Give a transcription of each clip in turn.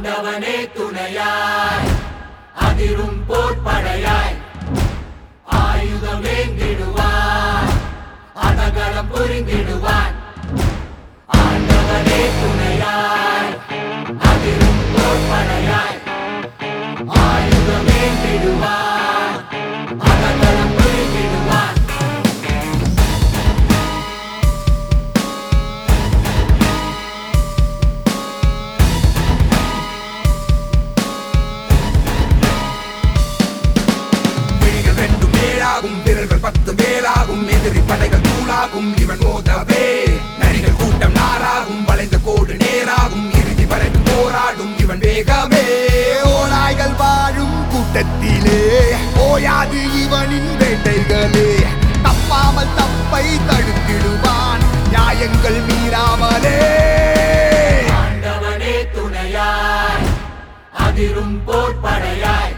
ஆண்டவனே துணையாய் அதிரும் போர்ப்படையாய் ஆயுதமேந்திடுவான் அதகளம் புரிந்திடுவான் ஆண்டவனே துணையாய் அதிரும் போர்ப்படையாய் ஆயுதமேந்திடுவான் அதகளம் புரிந்திடுவான் விழிகள் ரெண்டும் ஏழாகும் விரல்கள் பத்து மேலாகும் எதிரி படைகள் தூளாகும் இவன் மோதவே நரிகள் கூட்டம் நாராகும் வளைந்த கோடு நேராகும் இறுதி வரைக்கும் போராடும் இவன் வேகமே ஓநாய்கள் வாழும் கூட்டத்திலே ஓயாது இவனின் வேட்டைகளே தப்பாமல் தப்பை தடுத்திடுவான் நியாயங்கள் மீறாமலே ஆண்டவனே துணையாய் அதிரும் போர்ப்படையாய்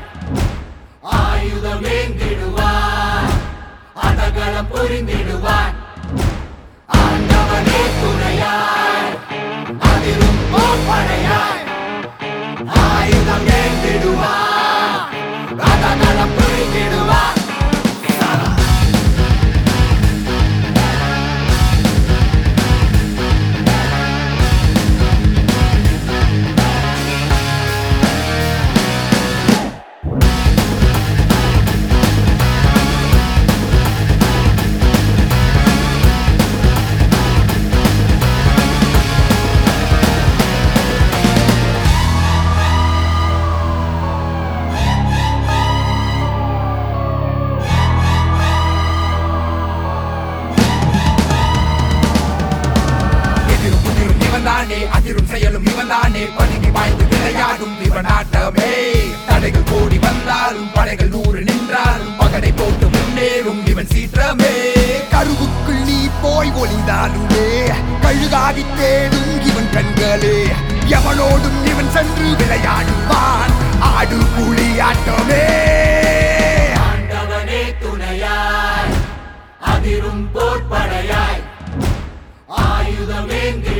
ஆயுதமேந்திடுவான் அதகளம் புரிந்திடுவான் ஆண்டவனே துணையாய் அதிரும் போர்ப்படையாய் ஆயுதம் ஏந்திடுவான் அதகளம் புரிந்திடுவான் எதிரும் புதிரும் இவன் தானே அதிரும் செயலும் இவன் தானே பதுங்கி பாய்ந்து விளையாடும் இவன் ஆட்டமே தடைகள் கோடி வந்தாலும் படைகள் நூறு நின்றாலும் பகடை போட்டு முன்னேறும் இவன் சீற்றமே கருவுக்குள் நீ போய் ஒளிந்தாலுமே கழுகாடி தேடும் இவன் கண்களே எவனோடும் இவன் சென்று விளையாடுவான் ஆடு புலி ஆட்டமே ஆண்டவனே துணையாய் அதிரும் போர்ப்படையாய் ஆயுதமேந்தி